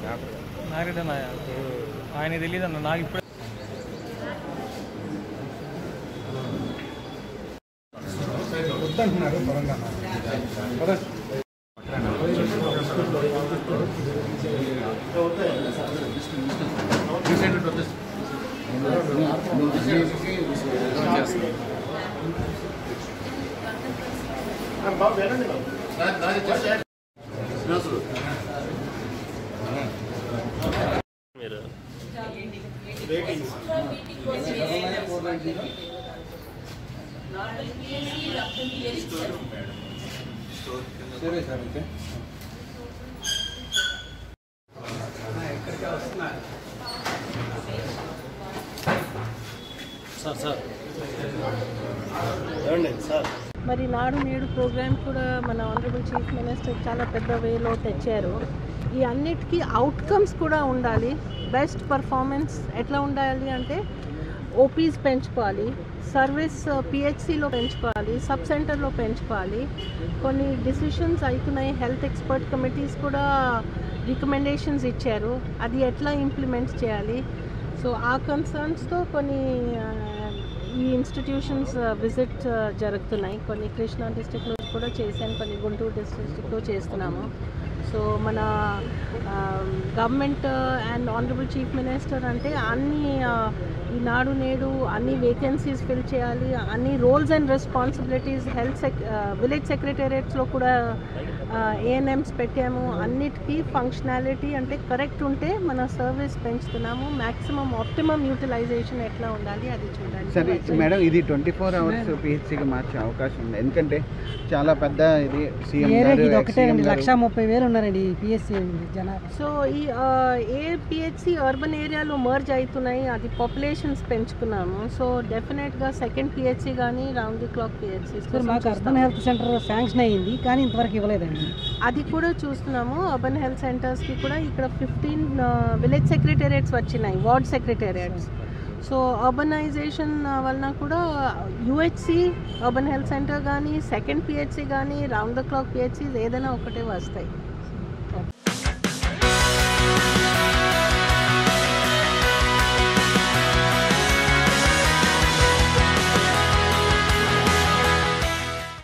నాకంటే నా ఆయన తెలియదు అన్న నాకు ఇప్పుడు వద్దంటున్నారు తెలంగాణ కదా సరే సార్ అయితే మరి నాడు నేడు ప్రోగ్రామ్ కూడా మన ఆనరబుల్ చీఫ్ మినిస్టర్ చాలా పెద్ద వేలో తెచ్చారు ఈ అన్నిటికీ అవుట్కమ్స్ కూడా ఉండాలి బెస్ట్ పర్ఫార్మెన్స్ ఎట్లా ఉండాలి అంటే ఓపీస్ పెంచుకోవాలి సర్వీస్ పిహెచ్సిలో పెంచుకోవాలి సబ్ సెంటర్లో పెంచుకోవాలి కొన్ని డిసిషన్స్ అవుతున్నాయి హెల్త్ ఎక్స్పర్ట్ కమిటీస్ కూడా రికమెండేషన్స్ ఇచ్చారు అది ఎట్లా ఇంప్లిమెంట్ చేయాలి సో ఆ కన్సర్న్స్తో కొన్ని ఆ, ఈ ఇన్స్టిట్యూషన్స్ విజిట్ జరుగుతున్నాయి కొన్ని కృష్ణా డిస్ట్రిక్ట్లో కూడా చేశాను కొన్ని గుంటూరు డిస్ట్రిక్ట్లో చేస్తున్నాము సో మన government and honourable chief minister అంటే అన్ని ఆ, ఈనాడు నేడు అన్ని వేకెన్సీస్ ఫిల్ చేయాలి అన్ని roles and responsibilities health sec village సెక్రటేరియట్స్లో కూడా ఏఎన్ఎమ్స్ పెట్టాము అన్నిటికీ ఫంక్షనాలిటీ అంటే కరెక్ట్ ఉంటే మన సర్వీస్ పెంచుతున్నాము మ్యాక్సిమం ఆప్టిమం యూటిలైజేషన్ ఎట్లా ఉండాలి అది చూడాలి సరే మేడం ఇది ట్వంటీ ఫోర్ అవర్స్ పిహెచ్సికి మార్చే అవకాశం ఉంది ఎందుకంటే చాలా పెద్ద ఇది సీఎం ఏరియాకి ఇది గారు ఒకటేనండి ex-CM లక్ష ముప్పై వేలు ఉన్నారండి పిఎస్సి జనాభా సో ఈ ఏ పిహెచ్సి అర్బన్ ఏరియాలో మర్జ్ అవుతున్నాయి అది పాపులేషన్స్ పెంచుకున్నాము సో డెఫినెట్గా సెకండ్ పిహెచ్సి కానీ round the clock PHC sir మాకు అర్బన్ హెల్త్ సెంటర్ శాంక్షన్ అయ్యింది కానీ ఇంతవరకు ఇవ్వలేదండి అది కూడా చూస్తున్నాము అర్బన్ హెల్త్ సెంటర్స్కి కూడా ఇక్కడ ఫిఫ్టీన్ విలేజ్ సెక్రటేరియట్స్ వచ్చినాయి వార్డ్ సెక్రటేరియట్స్ సో అర్బనైజేషన్ వలన కూడా యూహెచ్సి అర్బన్ హెల్త్ సెంటర్ కానీ సెకండ్ పిహెచ్సి కానీ రౌండ్ ద క్లాక్ పిహెచ్సి ఏదైనా ఒకటే వస్తాయి